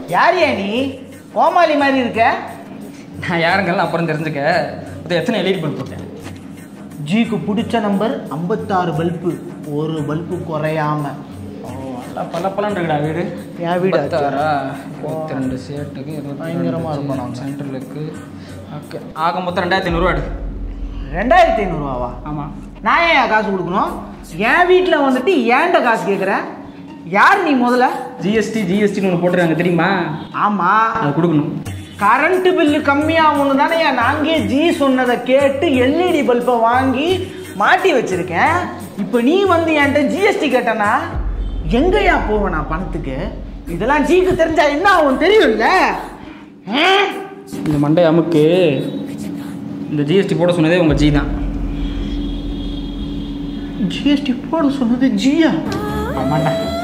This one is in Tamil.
யாரியா நீ கோமாளி மாதிரி இருக்க நான் யாருங்கெல்லாம் அப்புறம் தெரிஞ்சுக்க அது எத்தனை எல்இடி பல்ப் போட்டேன் ஜிக்கு பிடிச்ச நம்பர் ஐம்பத்தாறு பல்பு ஒரு பல்பு குறையாம ஓ நல்லா பல பலன் இருக்குடா வீடு என் வீடு ஆச்சு. பத்தாறா இருபத்தி ரெண்டு சேட்டுக்கு பயங்கரமா இருப்போம் நாங்க. சென்ட்ரலுக்கு ஓகே ஆக மொத்தம் ரெண்டாயிரத்தி ஐநூறுரூவா எடு ரெண்டாயிரத்தி ஐநூறுவாவா ஆமாம் நான் ஏன் காசு கொடுக்கணும் என் வீட்டில் வந்துட்டு ஏன்ட்ட காசு கேட்குறேன் யார் நீ முதல்ல ஜிஎஸ்டி ஜிஎஸ்டின்னு ஒன்று போட்டுருக்காங்க தெரியுமா ஆமாம் அதை கொடுக்கணும் கரண்ட் பில்லு கம்மியாகணும் தானே நாங்கே ஜி சொன்னதை கேட்டு எல்இடி பல்பை வாங்கி மாட்டி வச்சிருக்கேன் இப்போ நீ வந்து என்கிட்ட ஜிஎஸ்டி கேட்டனா எங்கேயா போவேன் நான் பணத்துக்கு இதெல்லாம் ஜிக்கு தெரிஞ்சா என்ன ஆகும் தெரியும்ல ஆ? இந்த மண்டை அமுக்கு இந்த ஜிஎஸ்டி போட சொன்னதே உங்கள் ஜி தான் ஜிஎஸ்டி போட சொன்னது ஜியா ஆமாண்டா